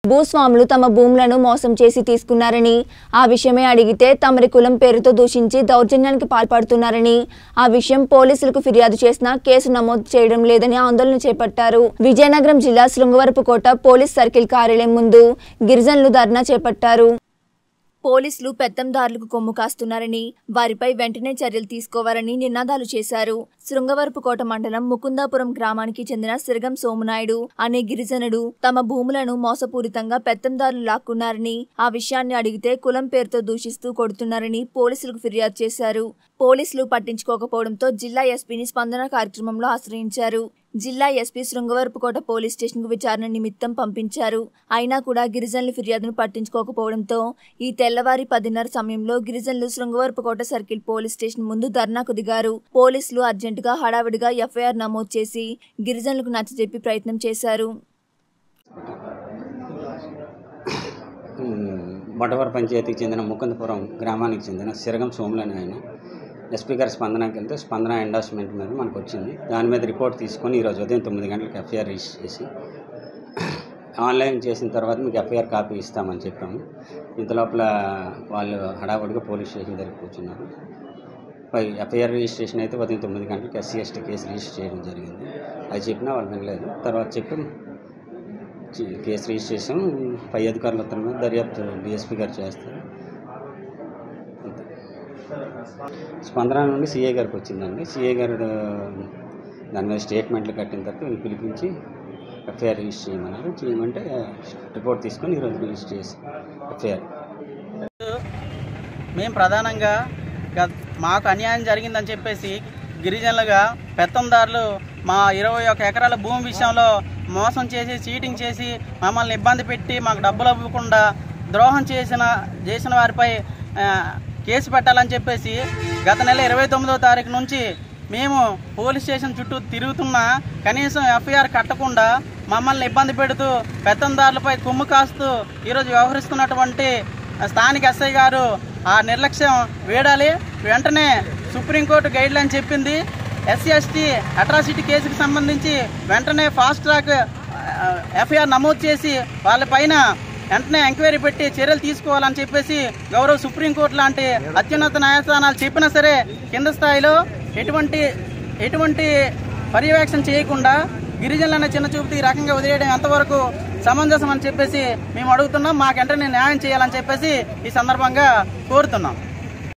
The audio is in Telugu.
భూస్వాములు తమ భూములను మోసం చేసి తీసుకున్నారని ఆ విషయమే అడిగితే తమరి కులం పేరుతో దూషించి దౌర్జన్యానికి పాల్పడుతున్నారని ఆ విషయం పోలీసులకు ఫిర్యాదు చేసినా కేసు నమోదు చేయడం లేదని ఆందోళన చేపట్టారు విజయనగరం జిల్లా శృంగవరపుకోట పోలీస్ సర్కిల్ కార్యాలయం ముందు గిరిజనులు ధర్నా చేపట్టారు పోలీసులు పెత్తందారులకు కొమ్ము కాస్తున్నారని వారిపై వెంటనే చర్యలు తీసుకోవాలని నినాదాలు చేశారు శృంగవరపుకోట మండలం ముకుందాపురం గ్రామానికి చెందిన సిరగం సోమునాయుడు అనే గిరిజనుడు తమ భూములను మోసపూరితంగా పెత్తందారులు లాక్కున్నారని ఆ విషయాన్ని అడిగితే కులం పేరుతో దూషిస్తూ కొడుతున్నారని పోలీసులకు ఫిర్యాదు చేశారు పోలీసులు పట్టించుకోకపోవడంతో జిల్లా ఎస్పీని స్పందన కార్యక్రమంలో ఆశ్రయించారు జిల్లా ఎస్పీ శృంగవరపుకోట పోలీస్ స్టేషన్కు విచారణ నిమిత్తం పంపించారు అయినా కూడా గిరిజనుల ఫిర్యాదును పట్టించుకోకపోవడంతో ఈ తెల్లవారి పదిన్నర సమయంలో గిరిజనులు శృంగవరపుకోట సర్కిల్ పోలీస్ స్టేషన్ ముందు ధర్నాకు దిగారు పోలీసులు అర్జెంటుగా హడావిడిగా ఎఫ్ఐఆర్ నమోదు చేసి గిరిజనులకు నచ్చజెప్పి ప్రయత్నం చేశారు బొటవర పంచాయతీకి చెందిన ముకుందపురం గ్రామానికి చెందిన సిరగం సోములని ఆయన ఎస్పీ గారి స్పందనకి వెళ్తే స్పందన ఎండార్స్మెంట్ మీద మనకు వచ్చింది దాని మీద రిపోర్ట్ తీసుకొని ఈరోజు ఉదయం తొమ్మిది గంటలకు ఎఫ్ఐఆర్ రిజిస్టర్ చేసి ఆన్లైన్ చేసిన తర్వాత మీకు ఎఫ్ఐఆర్ కాపీ ఇస్తామని చెప్పాము ఇంత లోపల వాళ్ళు హడావుడిగా పోలీస్ స్టేషన్ దగ్గర కూర్చున్నారు పై ఎఫ్ఐఆర్ రిజిస్ట్రేషన్ అయితే ఉదయం తొమ్మిది గంటలకు ఎస్సీ ఎస్టీ కేసు రిజిస్టర్ చేయడం జరిగింది అది చెప్పినా వాళ్ళు వినలేదు తర్వాత చెప్పి చి- కేసు రిజిస్ట్రేషన్ పై అధికారుల ఉత్తరం మీద దర్యాప్తు డిఎస్పీ గారు చేస్తారు అంతే. స్పందన నుండి సిఐ గారికి వచ్చిందండి సిఐ గారు దాని మీద స్టేట్మెంట్లు కట్టిన తర్వాత వీళ్ళు పిలిపించి ఎఫ్ఐఆర్ రిజిస్టర్ చేయమన్నారు చేయమంటే రిపోర్ట్ తీసుకొని ఈరోజు రిజిస్టర్ చేసి ఎఫ్ఐఆర్ మేము ప్రధానంగా గత- మాకు అన్యాయం జరిగిందని చెప్పేసి గిరిజనులుగా పెత్తందారులు మా ఇరవై ఒక ఎకరాల భూమి విషయంలో మోసం చేసి చీటింగ్ చేసి మమ్మల్ని ఇబ్బంది పెట్టి మాకు డబ్బులు ఇవ్వకుండా ద్రోహం చేసిన చేసిన వారిపై ఆ, కేసు పెట్టాలని చెప్పేసి గత నెల ఇరవై తొమ్మిదో తారీఖు నుంచి మేము పోలీస్ స్టేషన్ చుట్టూ తిరుగుతున్నా కనీసం ఎఫ్ఐఆర్ కట్టకుండా మమ్మల్ని ఇబ్బంది పెడుతూ పెత్తందారులపై కొమ్ము కాస్తూ ఈరోజు వ్యవహరిస్తున్నటువంటి స్థానిక ఎస్ఐ గారు ఆ నిర్లక్ష్యం వేడాలి వెంటనే సుప్రీంకోర్టు గైడ్ లైన్ చెప్పింది ఎస్సీ ఎస్టీ అట్రాసిటీ కేసుకు సంబంధించి వెంటనే ఫాస్ట్ ట్రాక్ ఎఫ్ఐఆర్ నమోదు చేసి వాళ్ళపైన వెంటనే ఎంక్వైరీ పెట్టి చర్యలు తీసుకోవాలని చెప్పేసి గౌరవ సుప్రీంకోర్టు లాంటి అత్యున్నత న్యాయస్థానాలు చెప్పినా సరే కింద స్థాయిలో ఎటువంటి ఎటువంటి పర్యవేక్షణ చేయకుండా గిరిజనులన్న చిన్న చూపుతూ ఈ రకంగా వదిలేయడం ఎంతవరకు సమంజసం అని చెప్పేసి మేము అడుగుతున్నాం మాకు వెంటనే న్యాయం చేయాలని చెప్పేసి ఈ సందర్భంగా కోరుతున్నాం